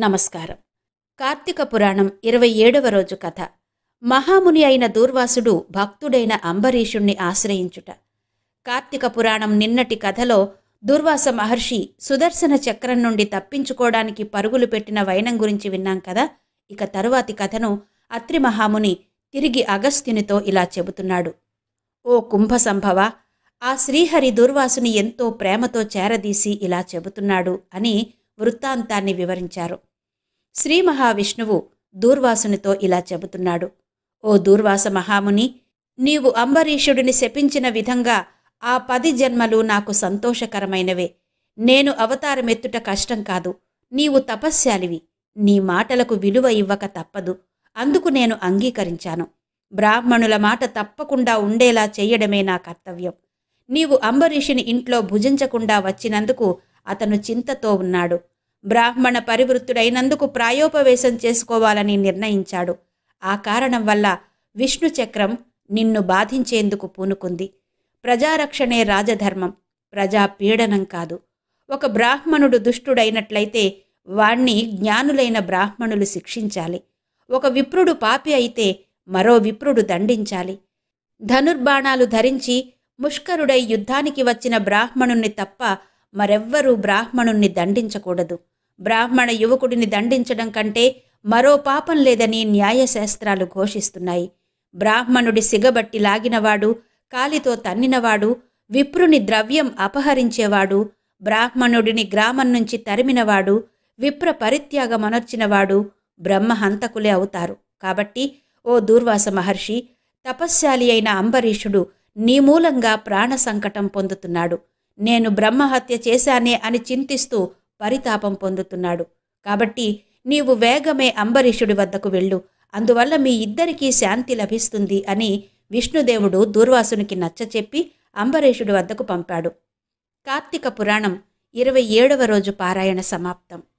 నమస్కారం కార్తీక పురాణం ఇరవై ఏడవ రోజు కథ మహాముని అయిన దూర్వాసుడు భక్తుడైన అంబరీషుణ్ణి ఆశ్రయించుట కార్తీక పురాణం నిన్నటి కథలో దూర్వాస మహర్షి సుదర్శన చక్రం నుండి తప్పించుకోవడానికి పరుగులు పెట్టిన వైనం గురించి విన్నాం కదా ఇక తరువాతి కథను అత్రి మహాముని తిరిగి అగస్త్యునితో ఇలా చెబుతున్నాడు ఓ కుంభ సంభవ ఆ శ్రీహరి దూర్వాసుని ఎంతో ప్రేమతో చేరదీసి ఇలా చెబుతున్నాడు అని వృత్తాంతాన్ని వివరించారు శ్రీ మహావిష్ణువు దూర్వాసునితో ఇలా చెబుతున్నాడు ఓ దూర్వాస మహాముని నీవు అంబరీషుడిని శపించిన విధంగా ఆ పది జన్మలు నాకు సంతోషకరమైనవే నేను అవతారమెత్తుట కష్టం కాదు నీవు తపస్యాలివి నీ మాటలకు విలువ ఇవ్వక తప్పదు అందుకు నేను అంగీకరించాను బ్రాహ్మణుల మాట తప్పకుండా ఉండేలా చెయ్యడమే నా కర్తవ్యం నీవు అంబరీషుని ఇంట్లో భుజించకుండా వచ్చినందుకు అతను చింతతో ఉన్నాడు బ్రాహ్మణ పరివృత్తుడైనందుకు ప్రాయోపవేశం చేసుకోవాలని నిర్ణయించాడు ఆ కారణం వల్ల విష్ణు చక్రం నిన్ను బాధించేందుకు పూనుకుంది ప్రజారక్షణే రాజధర్మం ప్రజా పీడనం కాదు ఒక బ్రాహ్మణుడు దుష్టుడైనట్లయితే వాణ్ణి జ్ఞానులైన బ్రాహ్మణులు శిక్షించాలి ఒక విప్రుడు పాపి అయితే మరో విప్రుడు దండించాలి ధనుర్బాణాలు ధరించి ముష్కరుడై యుద్ధానికి వచ్చిన బ్రాహ్మణుణ్ణి తప్ప మరెవ్వరూ బ్రాహ్మణుణ్ణి దండించకూడదు బ్రాహ్మణ యువకుడిని దండించడం కంటే మరో పాపం లేదని న్యాయశాస్త్రాలు ఘోషిస్తున్నాయి బ్రాహ్మణుడి సిగబట్టి లాగినవాడు కాలితో తన్నినవాడు విప్రుని ద్రవ్యం అపహరించేవాడు బ్రాహ్మణుడిని గ్రామం నుంచి తరిమినవాడు విప్ర పరిత్యాగమనర్చినవాడు బ్రహ్మహంతకులే అవుతారు కాబట్టి ఓ దూర్వాస మహర్షి తపస్శాలి అయిన అంబరీషుడు నీ మూలంగా ప్రాణ సంకటం పొందుతున్నాడు నేను బ్రహ్మహత్య చేశానే అని చింతిస్తూ పరితాపం పొందుతున్నాడు కాబట్టి నీవు వేగమే అంబరీషుడి వద్దకు వెళ్ళు అందువల్ల మీ ఇద్దరికీ శాంతి లభిస్తుంది అని విష్ణుదేవుడు దూర్వాసునికి నచ్చచెప్పి అంబరీషుడి వద్దకు పంపాడు కార్తీక పురాణం ఇరవై ఏడవ రోజు పారాయణ సమాప్తం